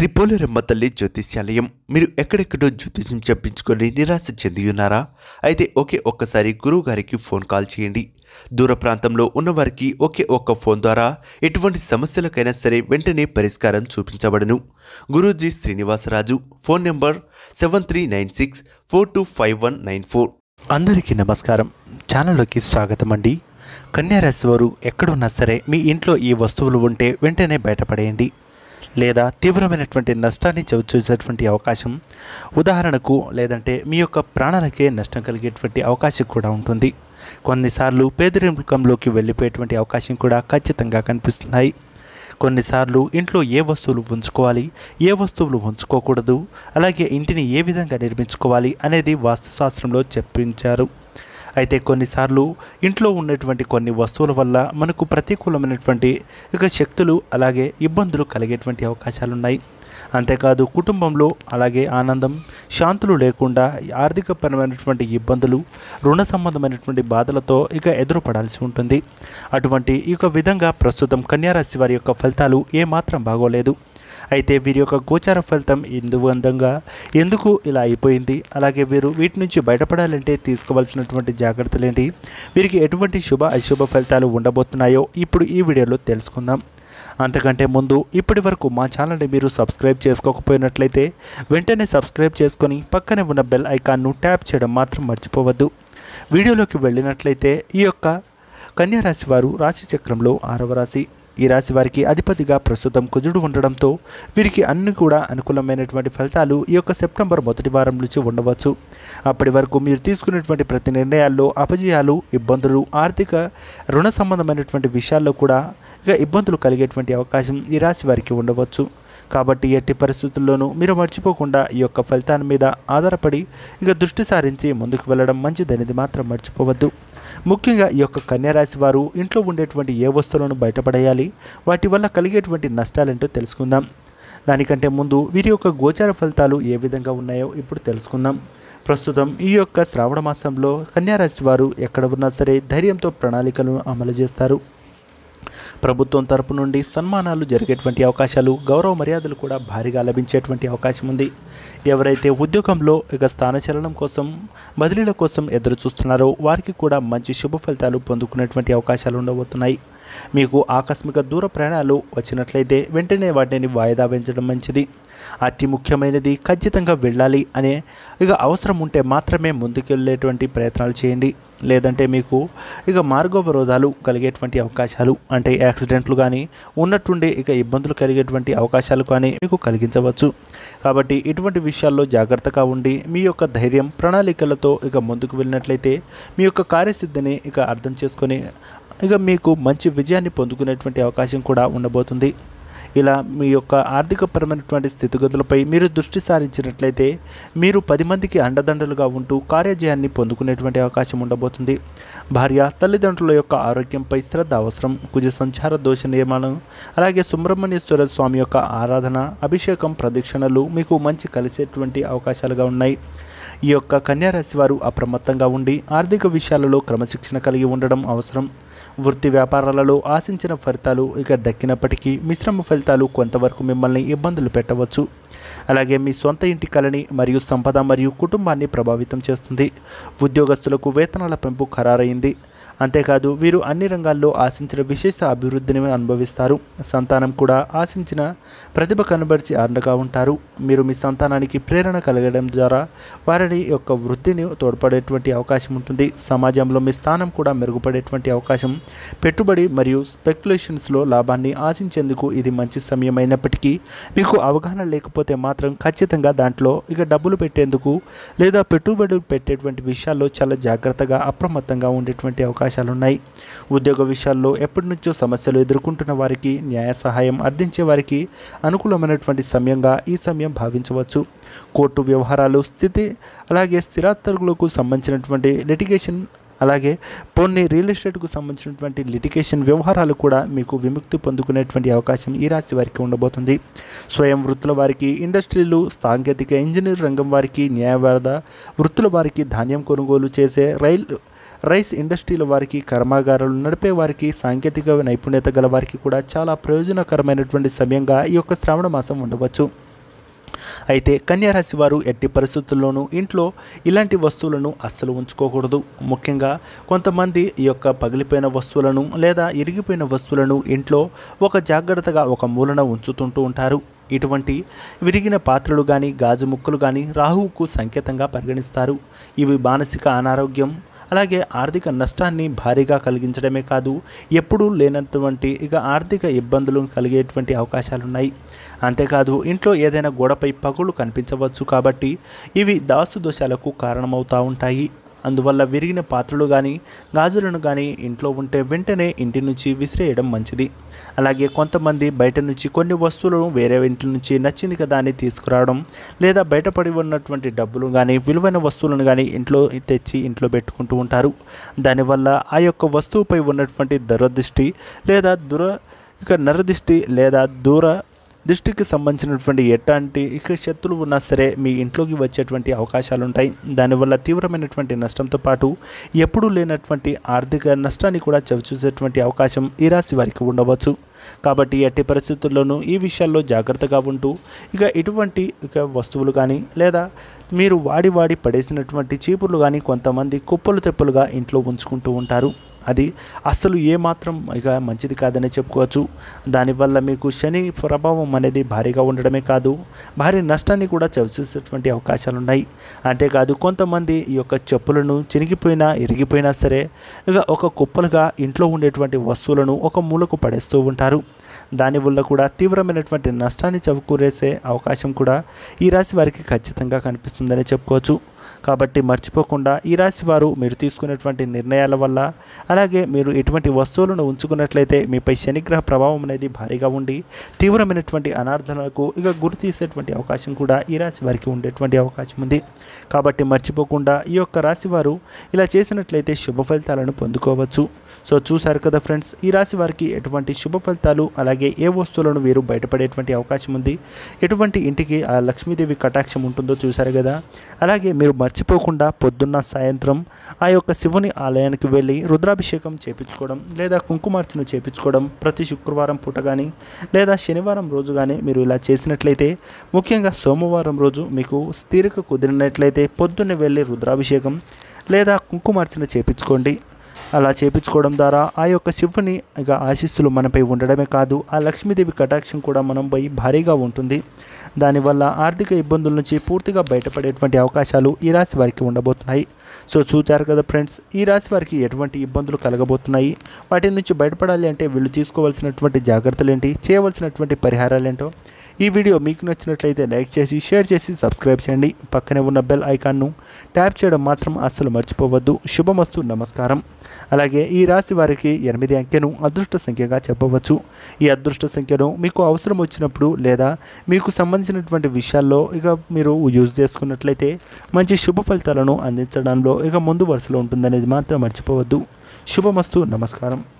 శ్రీ పోలేరమ్మ తల్లి జ్యోతిష్యాలయం మీరు ఎక్కడెక్కడో జ్యోతిష్యం చెప్పించుకొని నిరాశ చెంది ఉన్నారా అయితే ఒకే ఒక్కసారి గురువు గారికి ఫోన్ కాల్ చేయండి దూర ప్రాంతంలో ఉన్నవారికి ఒకే ఒక్క ఫోన్ ద్వారా ఎటువంటి సమస్యలకైనా సరే వెంటనే పరిష్కారం చూపించబడను Guruji Srinivasaraju phone number seven three nine six four two five one nine four అందరికీ నమస్కారం ఛానల్లోకి స్వాగతం అండి కన్యారాశి వారు ఎక్కడున్నా సరే మీ ఇంట్లో ఈ వస్తువులు ఉంటే వెంటనే బయటపడేయండి లేదా తీవ్రమైనటువంటి నష్టాన్ని చవిచూసేటువంటి అవకాశం ఉదాహరణకు లేదంటే మీ యొక్క ప్రాణాలకే నష్టం కలిగేటువంటి అవకాశం కూడా ఉంటుంది కొన్నిసార్లు పేదరికంలోకి వెళ్ళిపోయేటువంటి అవకాశం కూడా ఖచ్చితంగా కనిపిస్తున్నాయి కొన్నిసార్లు ఇంట్లో ఏ వస్తువులు ఉంచుకోవాలి ఏ వస్తువులు ఉంచుకోకూడదు అలాగే ఇంటిని ఏ విధంగా నిర్మించుకోవాలి అనేది వాస్తుశాస్త్రంలో చెప్పించారు అయితే కొన్నిసార్లు ఇంట్లో ఉన్నటువంటి కొన్ని వస్తువుల వల్ల మనకు ప్రతికూలమైనటువంటి ఇక శక్తులు అలాగే ఇబ్బందులు కలిగేటువంటి అవకాశాలు ఉన్నాయి అంతేకాదు కుటుంబంలో అలాగే ఆనందం శాంతులు లేకుండా ఆర్థికపరమైనటువంటి ఇబ్బందులు రుణ సంబంధమైనటువంటి బాధలతో ఇక ఎదురుపడాల్సి ఉంటుంది అటువంటి ఇక విధంగా ప్రస్తుతం కన్యారాశి వారి యొక్క ఫలితాలు ఏమాత్రం బాగోలేదు అయితే వీరి యొక్క గోచార ఫలితం ఎందువందంగా ఎందుకు ఇలా అయిపోయింది అలాగే వీరు వీటి నుంచి బయటపడాలంటే తీసుకోవాల్సినటువంటి జాగ్రత్తలు ఏంటి వీరికి ఎటువంటి శుభ అశుభ ఫలితాలు ఉండబోతున్నాయో ఇప్పుడు ఈ వీడియోలో తెలుసుకుందాం అంతకంటే ముందు ఇప్పటి వరకు మా ఛానల్ని మీరు సబ్స్క్రైబ్ చేసుకోకపోయినట్లయితే వెంటనే సబ్స్క్రైబ్ చేసుకొని పక్కనే ఉన్న బెల్ ఐకాన్ను ట్యాప్ చేయడం మాత్రం మర్చిపోవద్దు వీడియోలోకి వెళ్ళినట్లయితే ఈ యొక్క కన్యారాశి వారు రాశి చక్రంలో ఆరవ రాశి ఈ రాశి వారికి అధిపతిగా ప్రస్తుతం కుజుడు ఉండడంతో వీరికి అన్ని కూడా అనుకూలమైనటువంటి ఫలితాలు ఈ యొక్క సెప్టెంబర్ మొదటి వారం నుంచి ఉండవచ్చు అప్పటి వరకు మీరు తీసుకునేటువంటి ప్రతి నిర్ణయాల్లో అపజయాలు ఇబ్బందులు ఆర్థిక రుణ సంబంధమైనటువంటి విషయాల్లో కూడా ఇక ఇబ్బందులు కలిగేటువంటి అవకాశం ఈ రాశి వారికి ఉండవచ్చు కాబట్టి ఎట్టి పరిస్థితుల్లోనూ మీరు మర్చిపోకుండా ఈ యొక్క ఫలితాన్ని మీద ఆధారపడి ఇక దృష్టి సారించి ముందుకు వెళ్ళడం మంచిదనేది మాత్రం మర్చిపోవద్దు ముఖ్యంగా ఈ యొక్క కన్యారాశి వారు ఇంట్లో ఉండేటువంటి ఏ వస్తువులను బయటపడేయాలి వాటి వల్ల కలిగేటువంటి నష్టాలేంటో తెలుసుకుందాం దానికంటే ముందు వీరి యొక్క గోచార ఫలితాలు ఏ విధంగా ఉన్నాయో ఇప్పుడు తెలుసుకుందాం ప్రస్తుతం ఈ యొక్క శ్రావణ మాసంలో కన్యారాశి వారు ఎక్కడ ఉన్నా సరే ధైర్యంతో ప్రణాళికలను అమలు చేస్తారు ప్రభుత్వం తరపు నుండి సన్మానాలు జరిగేటువంటి అవకాశాలు గౌరవ మర్యాదలు కూడా భారీగా లభించేటువంటి అవకాశం ఉంది ఎవరైతే ఉద్యోగంలో ఇక స్థానచలనం కోసం బదిలీల కోసం ఎదురు చూస్తున్నారో వారికి కూడా మంచి శుభ ఫలితాలు పొందుకునేటువంటి అవకాశాలు ఉండబోతున్నాయి మీకు ఆకస్మిక దూర ప్రయాణాలు వచ్చినట్లయితే వెంటనే వాటిని వాయిదా వేయించడం మంచిది అతి ముఖ్యమైనది ఖచ్చితంగా వెళ్ళాలి అనే ఇక అవసరం ఉంటే మాత్రమే ముందుకెళ్ళేటువంటి ప్రయత్నాలు చేయండి లేదంటే మీకు ఇక మార్గవరోధాలు కలిగేటువంటి అవకాశాలు అంటే యాక్సిడెంట్లు కానీ ఉన్నట్టుండి ఇక ఇబ్బందులు కలిగేటువంటి అవకాశాలు కానీ మీకు కలిగించవచ్చు కాబట్టి ఇటువంటి విషయాల్లో జాగ్రత్తగా ఉండి మీ యొక్క ధైర్యం ప్రణాళికలతో ఇక ముందుకు వెళ్ళినట్లయితే మీ యొక్క కార్యసిద్ధిని ఇక అర్థం చేసుకొని ఇక మీకు మంచి విజయాన్ని పొందుకునేటువంటి అవకాశం కూడా ఉండబోతుంది ఇలా మీ యొక్క ఆర్థికపరమైనటువంటి స్థితిగతులపై మీరు దృష్టి సారించినట్లయితే మీరు పది మందికి అండదండలుగా ఉంటూ కార్యజయాన్ని పొందుకునేటువంటి అవకాశం ఉండబోతుంది భార్య తల్లిదండ్రుల యొక్క ఆరోగ్యంపై శ్రద్ధ అవసరం కుజ సంచార దోష నియమాలు అలాగే సుబ్రహ్మణ్యేశ్వర స్వామి యొక్క ఆరాధన అభిషేకం ప్రదక్షిణలు మీకు మంచి కలిసేటువంటి అవకాశాలుగా ఉన్నాయి ఈ యొక్క కన్యారాశి వారు అప్రమత్తంగా ఉండి ఆర్థిక విషయాలలో క్రమశిక్షణ కలిగి ఉండడం అవసరం వృత్తి వ్యాపారాలలో ఆశించిన ఫలితాలు ఇక దక్కినప్పటికీ మిశ్రమ ఫలితాలు కొంతవరకు మిమ్మల్ని ఇబ్బందులు పెట్టవచ్చు అలాగే మీ సొంత ఇంటి కళని మరియు సంపద మరియు కుటుంబాన్ని ప్రభావితం చేస్తుంది ఉద్యోగస్తులకు వేతనాల పెంపు ఖరారైంది అంతేకాదు వీరు అన్ని రంగాల్లో ఆశించిన విశేష అభివృద్ధిని అనుభవిస్తారు సంతానం కూడా ఆశించిన ప్రతిభ కనబరిచి అండగా ఉంటారు మీరు మీ సంతానానికి ప్రేరణ కలగడం ద్వారా వారిని యొక్క వృత్తిని తోడ్పడేటువంటి అవకాశం ఉంటుంది సమాజంలో మీ స్థానం కూడా మెరుగుపడేటువంటి అవకాశం పెట్టుబడి మరియు స్పెక్యులేషన్స్లో లాభాన్ని ఆశించేందుకు ఇది మంచి సమయం అయినప్పటికీ మీకు అవగాహన లేకపోతే మాత్రం ఖచ్చితంగా దాంట్లో ఇక డబ్బులు పెట్టేందుకు లేదా పెట్టుబడులు పెట్టేటువంటి విషయాల్లో చాలా జాగ్రత్తగా అప్రమత్తంగా ఉండేటువంటి అవకాశం అవకాశాలు ఉన్నాయి ఉద్యోగ విషయాల్లో ఎప్పటి నుంచో సమస్యలు ఎదుర్కొంటున్న వారికి న్యాయ సహాయం అందించే వారికి అనుకూలమైనటువంటి సమయంగా ఈ సమయం భావించవచ్చు కోర్టు వ్యవహారాలు స్థితి అలాగే స్థిరాస్తులకు సంబంధించినటువంటి లిటిగేషన్ అలాగే కొన్ని రియల్ ఎస్టేట్కు సంబంధించినటువంటి లిటిగేషన్ వ్యవహారాలు కూడా మీకు విముక్తి పొందుకునేటువంటి అవకాశం ఈ రాశి వారికి ఉండబోతుంది స్వయం వృత్తుల వారికి ఇండస్ట్రీలు సాంకేతిక ఇంజనీర్ రంగం వారికి న్యాయవాద వృత్తుల వారికి ధాన్యం కొనుగోలు చేసే రైలు రైస్ ఇండస్ట్రీల వారికి కర్మాగారాలు నడిపే వారికి సాంకేతిక నైపుణ్యత గల వారికి కూడా చాలా ప్రయోజనకరమైనటువంటి సమయంగా ఈ యొక్క శ్రావణ మాసం ఉండవచ్చు అయితే కన్యారాశి వారు ఎట్టి పరిస్థితుల్లోనూ ఇంట్లో ఇలాంటి వస్తువులను అస్సలు ఉంచుకోకూడదు ముఖ్యంగా కొంతమంది ఈ యొక్క పగిలిపోయిన వస్తువులను లేదా ఇరిగిపోయిన వస్తువులను ఇంట్లో ఒక జాగ్రత్తగా ఒక మూలన ఉంచుతుంటూ ఉంటారు ఇటువంటి విరిగిన పాత్రలు కానీ గాజు ముక్కలు కానీ రాహువుకు సంకేతంగా పరిగణిస్తారు ఇవి మానసిక అనారోగ్యం అలాగే ఆర్థిక నష్టాన్ని భారీగా కలిగించడమే కాదు ఎప్పుడూ లేనటువంటి ఇక ఆర్థిక ఇబ్బందులు కలిగేటువంటి అవకాశాలు ఉన్నాయి అంతేకాదు ఇంట్లో ఏదైనా గోడపై పగులు కనిపించవచ్చు కాబట్టి ఇవి దాసు దోషాలకు కారణమవుతూ ఉంటాయి అందువల్ల విరిగిన పాత్రలు కానీ గాజులను కానీ ఇంట్లో ఉంటే వెంటనే ఇంటి నుంచి విసిరేయడం మంచిది అలాగే కొంతమంది బయట నుంచి కొన్ని వస్తువులను వేరే ఇంటి నుంచి నచ్చింది కదా అని తీసుకురావడం లేదా బయటపడి ఉన్నటువంటి డబ్బులు కానీ విలువైన వస్తువులను కానీ ఇంట్లో తెచ్చి ఇంట్లో పెట్టుకుంటూ ఉంటారు దానివల్ల ఆ యొక్క వస్తువుపై ఉన్నటువంటి దురదృష్టి లేదా దుర ఇక నరదిష్టి లేదా దూర దృష్టికి సంబంధించినటువంటి ఎట్లాంటి ఇక శత్రువులు ఉన్నా సరే మీ ఇంట్లోకి వచ్చేటువంటి అవకాశాలు ఉంటాయి దానివల్ల తీవ్రమైనటువంటి నష్టంతో పాటు ఎప్పుడూ లేనటువంటి ఆర్థిక నష్టాన్ని కూడా చవిచూసేటువంటి అవకాశం ఈ రాశి వారికి ఉండవచ్చు కాబట్టి ఎట్టి పరిస్థితుల్లోనూ ఈ విషయాల్లో జాగ్రత్తగా ఉంటూ ఇక ఇటువంటి ఇక వస్తువులు కానీ లేదా మీరు వాడి వాడి పడేసినటువంటి చీపుర్లు కానీ కొంతమంది కుప్పలు తెప్పలుగా ఇంట్లో ఉంచుకుంటూ ఉంటారు అది అస్సలు ఏమాత్రం ఇక మంచిది కాదని చెప్పుకోవచ్చు దానివల్ల మీకు శని ప్రభావం అనేది భారీగా ఉండడమే కాదు భారీ నష్టాన్ని కూడా చవిచూసేటువంటి అవకాశాలు ఉన్నాయి అంతేకాదు కొంతమంది ఈ యొక్క చెప్పులను చినిగిపోయినా ఇరిగిపోయినా సరే ఇక ఒక కుప్పలుగా ఇంట్లో ఉండేటువంటి వస్తువులను ఒక మూలకు పడేస్తూ ఉంటారు దానివల్ల కూడా తీవ్రమైనటువంటి నష్టాన్ని చవికూరేసే అవకాశం కూడా ఈ రాశి వారికి ఖచ్చితంగా కనిపిస్తుందని చెప్పుకోవచ్చు కాబట్టి మర్చిపోకుండా ఈ రాశి వారు మీరు తీసుకునేటువంటి నిర్ణయాల వల్ల అలాగే మీరు ఎటువంటి వస్తువులను ఉంచుకున్నట్లయితే మీపై శనిగ్రహ ప్రభావం అనేది భారీగా ఉండి తీవ్రమైనటువంటి అనార్థాలకు ఇక గురి తీసేటువంటి అవకాశం కూడా ఈ రాశి వారికి ఉండేటువంటి అవకాశం ఉంది కాబట్టి మర్చిపోకుండా ఈ యొక్క రాశి వారు ఇలా చేసినట్లయితే శుభ ఫలితాలను పొందుకోవచ్చు సో చూశారు కదా ఫ్రెండ్స్ ఈ రాశి వారికి ఎటువంటి శుభ ఫలితాలు అలాగే ఏ వస్తువులను వీరు బయటపడేటువంటి అవకాశం ఉంది ఎటువంటి ఇంటికి ఆ లక్ష్మీదేవి కటాక్షం ఉంటుందో చూశారు కదా అలాగే మీరు మర్చిపోకుండా పొద్దున్న సాయంత్రం ఆ యొక్క శివుని ఆలయానికి వెళ్ళి రుద్రాభిషేకం చేపించుకోవడం లేదా కుంకుమార్చన చేపించుకోవడం ప్రతి శుక్రవారం పూట కానీ లేదా శనివారం రోజు కానీ మీరు ఇలా చేసినట్లయితే ముఖ్యంగా సోమవారం రోజు మీకు తీరిక కుదిరినట్లయితే పొద్దున్నే వెళ్ళి రుద్రాభిషేకం లేదా కుంకుమార్చన చేపించుకోండి అలా చేపించుకోవడం ద్వారా ఆ యొక్క శివుని ఇక ఆశీస్సులు మనపై ఉండడమే కాదు ఆ లక్ష్మీదేవి కటాక్షం కూడా మనపై భారీగా ఉంటుంది దానివల్ల ఆర్థిక ఇబ్బందుల నుంచి పూర్తిగా బయటపడేటువంటి అవకాశాలు ఈ రాశి వారికి ఉండబోతున్నాయి సో చూచారు కదా ఫ్రెండ్స్ ఈ రాశి వారికి ఎటువంటి ఇబ్బందులు కలగబోతున్నాయి వాటి నుంచి బయటపడాలి అంటే వీళ్ళు తీసుకోవాల్సినటువంటి జాగ్రత్తలు ఏంటి చేయవలసినటువంటి పరిహారాలు ఏంటో ఈ వీడియో మీకు నచ్చినట్లయితే లైక్ చేసి షేర్ చేసి సబ్స్క్రైబ్ చేయండి పక్కనే ఉన్న బెల్ ఐకాన్ను ట్యాప్ చేయడం మాత్రం అస్సలు మర్చిపోవద్దు శుభమస్తు నమస్కారం అలాగే ఈ రాశి వారికి ఎనిమిది అంకెను అదృష్ట సంఖ్యగా చెప్పవచ్చు ఈ అదృష్ట సంఖ్యను మీకు అవసరం వచ్చినప్పుడు లేదా మీకు సంబంధించినటువంటి విషయాల్లో ఇక మీరు యూజ్ చేసుకున్నట్లయితే మంచి శుభ ఫలితాలను అందించడంలో ఇక ముందు వరుసలో ఉంటుందనేది మాత్రం మర్చిపోవద్దు శుభమస్తు నమస్కారం